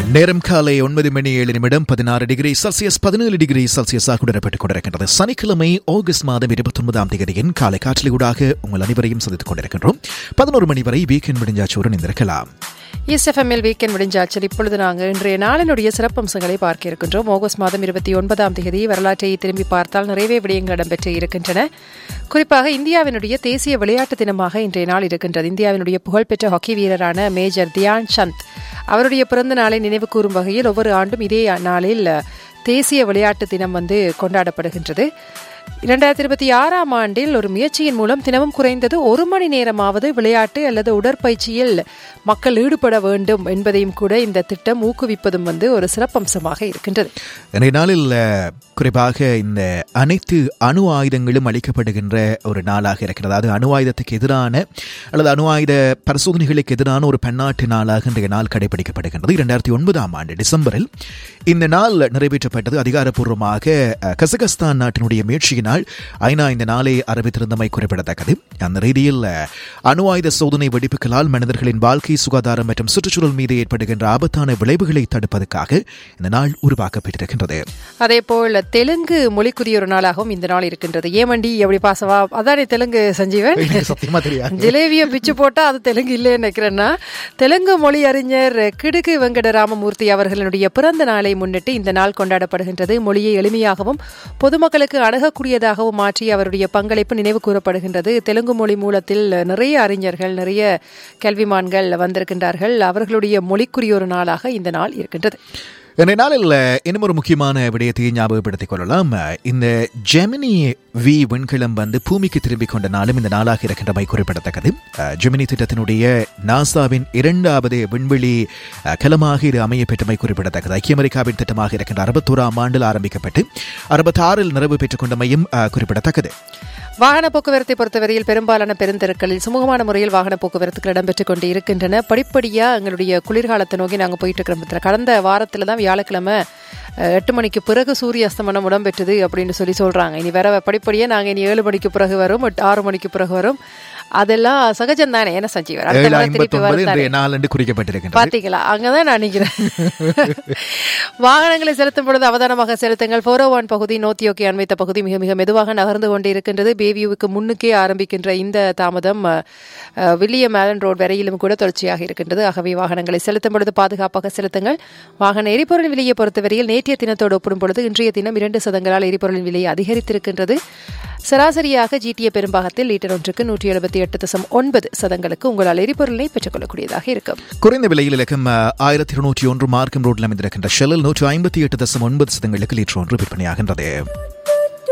நேரம் காலை ஒன்பது மணி ஏழு நிமிடம் பதினாறு டிகிரி செல்சியஸ் பதினேழு டிகிரி செல்சியஸாக உணரப்பட்டுக் கொண்டிருக்கின்றது சனிக்கிழமை ஆகஸ்ட் மாதம் இருபத்தி ஒன்பதாம் தேதியின் காலை காற்றலியூடாக உங்கள் அனைவரையும் சந்தித்துக் கொண்டிருக்கின்றோம் பதினோரு மணி வரை வீக்கெண்ட் முடிஞ்சாச்சோடு நிந்திருக்கலாம் இஎஸ்எஃப்எம்எல் வீக்கெண்ட் முடிஞ்சாச்சு இப்பொழுது நாங்கள் இன்றைய நாளினுடைய சிறப்பம்சங்களை பார்க்க இருக்கின்றோம் ஆகஸ்ட் மாதம் இருபத்தி ஒன்பதாம் தேதி வரலாற்றை திரும்பி பார்த்தால் நிறையவே விடயங்கள் இடம்பெற்று இருக்கின்றன குறிப்பாக இந்தியாவினுடைய தேசிய விளையாட்டு தினமாக இன்றைய நாள் இருக்கின்றது இந்தியாவினுடைய புகழ்பெற்ற ஹாக்கி வீரரான மேஜர் தியான் சந்த் அவருடைய பிறந்த நாளை நினைவு கூறும் வகையில் ஒவ்வொரு ஆண்டும் இதே நாளில் தேசிய விளையாட்டு தினம் வந்து கொண்டாடப்படுகின்றது இரண்டாயிரத்தி இருபத்தி ஆறாம் ஆண்டில் ஒரு முயற்சியின் மூலம் தினமும் குறைந்தது ஒரு மணி நேரமாவது விளையாட்டு அல்லது உடற்பயிற்சியில் மக்கள் ஈடுபட வேண்டும் என்பதையும் கூட இந்த திட்டம் ஊக்குவிப்பதும் வந்து ஒரு சிறப்பம்சமாக இருக்கின்றது இன்றைய நாளில் அஹ், குறிப்பாக இந்த அனைத்து அணு ஆயுதங்களும் அளிக்கப்படுகின்ற ஒரு நாளாக இருக்கிறது அது அணு ஆயுதத்துக்கு எதிரான அல்லது அணு ஆயுத பரிசோதனைகளுக்கு எதிரான ஒரு பன்னாட்டு நாளாக இன்றைய நாள் கடைபிடிக்கப்படுகின்றது இரண்டாயிரத்தி ஒன்பதாம் ஆண்டு டிசம்பரில் இந்த நாள் நிறைவேற்றப்பட்டது அதிகாரப்பூர்வமாக அஹ், கசகஸ்தான் நாட்டினுடைய முயற்சியினால் ஐநா இந்த நாளை அறிவித்திருந்தமை குறிப்பிடத்தக்கது அந்த ரீதியில் அஹ், அணு ஆயுத சோதனை வெடிப்புகளால் மனிதர்களின் வாழ்க்கை சுகாதாரம் மற்றும் சுற்றுச்சூழல் மீது ஏற்படுகின்ற ஆபத்தான விளைவுகளை தடுப்பதற்காக இந்த நாள் உருவாக்கப்பட்டிருக்கின்றது அதே போல் தெலுங்கு மொழிக்குரிய ஒரு நாளாகவும் இந்த நாள் இருக்கின்றது ஏமண்டி எப்படி பாசவா அதானே தெலுங்கு சஞ்சீவன் சத்தியமா தெரியாது ஜிலேபியை பிச்சு போட்டா அது தெலுங்கு இல்லைன்னு நினைக்கிறேன்னா தெலுங்கு மொழி அறிஞர் கிடுகு வெங்கட ராமமூர்த்தி அவர்களுடைய பிறந்த நாளை முன்னிட்டு இந்த நாள் கொண்டாடப்படுகின்றது மொழியை எளிமையாகவும் பொதுமக்களுக்கு அணுகக்கூடியதாகவும் மாற்றி அவருடைய பங்களிப்பு நினைவு கூறப்படுகின்றது தெலுங்கு மொழி மூலத்தில் நிறைய அறிஞர்கள் நிறைய கல்விமான்கள் வந்திருக்கின்றார்கள் அவர்களுடைய மொழிக்குரிய ஒரு நாளாக இந்த நாள் இருக்கின்றது இன்றைய நாளில் இன்னும் ஒரு முக்கியமான விடயத்தை ஞாபகப்படுத்திக் கொள்ளலாம் இந்த ஜெமினி வி விண்கலம் வந்து பூமிக்கு திரும்பிக் கொண்ட நாளும் இந்த நாளாக இருக்கின்றமை குறிப்பிடத்தக்கது அஹ், ஜெமினி திட்டத்தினுடைய நாசாவின் இரண்டாவது விண்வெளி அஹ், கலமாக இது அமைய பெற்றமை குறிப்பிடத்தக்கது ஐக்கிய அமெரிக்காவின் திட்டமாக இருக்கின்ற அறுபத்தோராம் ஆண்டில் ஆரம்பிக்கப்பட்டு அறுபத்தாறில் நிறைவு பெற்றுக் கொண்டமையும் அஹ், குறிப்பிடத்தக்கது வாகன போக்குவரத்தை பொறுத்தவரையில் பெரும்பாலான பெருந்தெருக்களில் சுமூகமான முறையில் வாகன போக்குவரத்துகள் இடம்பெற்றுக் கொண்டு இருக்கின்றன படிப்படியா எங்களுடைய குளிர்காலத்தை நோக்கி நாங்கள் போயிட்டு இருக்கிறோம் கடந்த வாரத்துல தான் வியாழக்கிழமை அஹ், எட்டு மணிக்கு பிறகு சூரிய அஸ்தமனம் இடம்பெற்றது அப்படின்னு சொல்லி சொல்றாங்க இனி வேற படிப்படியா நாங்க இனி ஏழு மணிக்கு பிறகு வரும் எட்டு- ஆறு மணிக்கு பிறகு வரும் அதெல்லாம் சகஜம் தானே என்ன சஞ்சீவர் அடுத்த ஏழு முறை திருப்பி ஐம்பத்தொன்பது வரும் இன்றைய நாள் என்று குறிக்கப்பட்டிருக்கின்றது பாத்தீங்களா அங்கதான் நான் நினைக்கிறேன் வாகனங்களை செலுத்தும் பொழுது அவதானமாக செலுத்துங்கள் ஃபோர் ஒன் பகுதி நோத்தியோக்கி அண்மைத்த பகுதி மிக மிக மெதுவாக நகர்ந்து கொண்டு இருக்கின்றது பேவியூவுக்கு முன்னுக்கே ஆரம்பிக்கின்ற இந்த தாமதம் அஹ், அஹ், வில்லியம் ஆலன் ரோட் வரையிலும் கூட தொடர்ச்சியாக இருக்கின்றது ஆகவே வாகனங்களை செலுத்தும் பொழுது பாதுகாப்பாக செலுத்துங்கள் வாகன எரிபொருள் விலையை பொறுத்தவரையில் நேற்றைய தினத்தோடு ஒப்பிடும் பொழுது இன்றைய தினம் இரண்டு சதங்களால் எரிபொருளின் விலை அதிகரித்திருக்கின்றது சராசரியாக ஜிடிஏ பெரும்பாகத்தில் லீட்டர் ஒன்றுக்கு நூற்றி எழுபத்தி எட்டு தசம் ஒன்பது சதங்களுக்கு உங்களால் எரிபொருளை பெற்றுக்கொள்ளக்கூடியதாக இருக்கும் குறைந்த விலையில் இலக்கம் ஆயிரத்தி இருநூற்றி ஒன்று மார்க்கம் ரோட்டில் அமைந்திருக்கின்ற ஷெல்லில் நூற்றி ஐம்பத்தி எட்டு தசம் ஒன்பது சதங்களுக்கு லீட்டர் ஒன்று விற்பனையாகின்றது